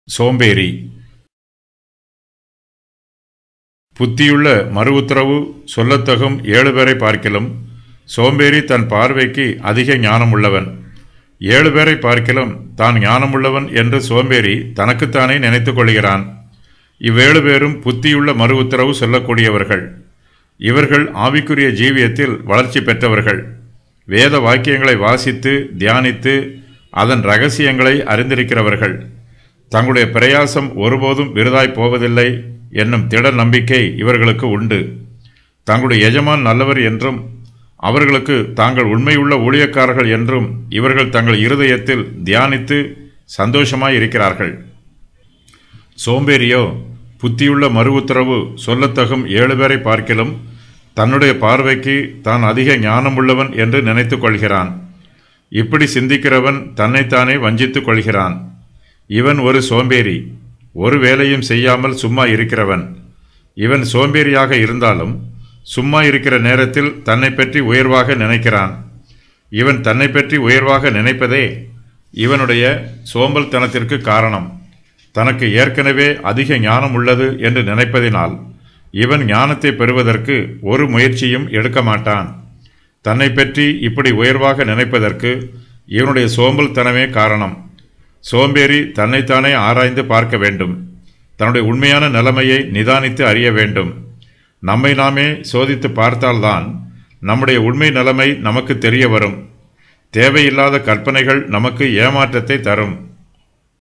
சோம்பேறி புத்தியுள்ள மறு உத்தரவு சொல்லத்தகும் ஏழு பேரை பார்க்கிலும் சோம்பேறி தன் பார்வைக்கு அதிக ஞானமுள்ளவன் ஏழு பேரை பார்க்கிலும் தான் ஞானமுள்ளவன் என்று சோம்பேறி தனக்குத்தானே நினைத்துக் கொள்கிறான் இவ்வேழு பேரும் புத்தியுள்ள மறு உத்தரவு சொல்லக்கூடியவர்கள் இவர்கள் ஆவிக்குரிய ஜீவியத்தில் வளர்ச்சி பெற்றவர்கள் வேத வாக்கியங்களை வாசித்து தியானித்து அதன் ரகசியங்களை அறிந்திருக்கிறவர்கள் தங்களுடைய பிரயாசம் ஒருபோதும் விருதாய் போவதில்லை என்னும் திட நம்பிக்கை இவர்களுக்கு உண்டு தங்களுடைய எஜமான் நல்லவர் என்றும் அவர்களுக்கு தாங்கள் உண்மையுள்ள ஊழியக்காரர்கள் என்றும் இவர்கள் தங்கள் இருதயத்தில் தியானித்து சந்தோஷமாய் இருக்கிறார்கள் சோம்பேறியோ புத்தியுள்ள மறு உத்தரவு சொல்லத்தகும் ஏழு பேரை பார்க்கிலும் தன்னுடைய பார்வைக்கு தான் அதிக ஞானமுள்ளவன் என்று நினைத்துக் கொள்கிறான் இப்படி சிந்திக்கிறவன் தன்னைத்தானே வஞ்சித்துக் கொள்கிறான் இவன் ஒரு சோம்பேறி ஒரு வேலையும் செய்யாமல் சும்மா இருக்கிறவன் இவன் சோம்பேறியாக இருந்தாலும் சும்மா இருக்கிற நேரத்தில் தன்னை பற்றி உயர்வாக நினைக்கிறான் இவன் தன்னை பற்றி உயர்வாக நினைப்பதே இவனுடைய சோம்பல்தனத்திற்கு காரணம் தனக்கு ஏற்கனவே அதிக ஞானம் உள்ளது என்று நினைப்பதினால் இவன் ஞானத்தை பெறுவதற்கு ஒரு முயற்சியும் எடுக்க மாட்டான் தன்னை பற்றி இப்படி உயர்வாக நினைப்பதற்கு இவனுடைய சோம்பல்தனமே காரணம் சோம்பேறி தன்னைத்தானே ஆராய்ந்து பார்க்க வேண்டும் தன்னுடைய உண்மையான நிலைமையை நிதானித்து அறிய வேண்டும் நம்மை நாமே சோதித்து பார்த்தால்தான் நம்முடைய உண்மை நிலைமை நமக்கு தெரிய வரும் தேவையில்லாத கற்பனைகள் நமக்கு ஏமாற்றத்தை தரும்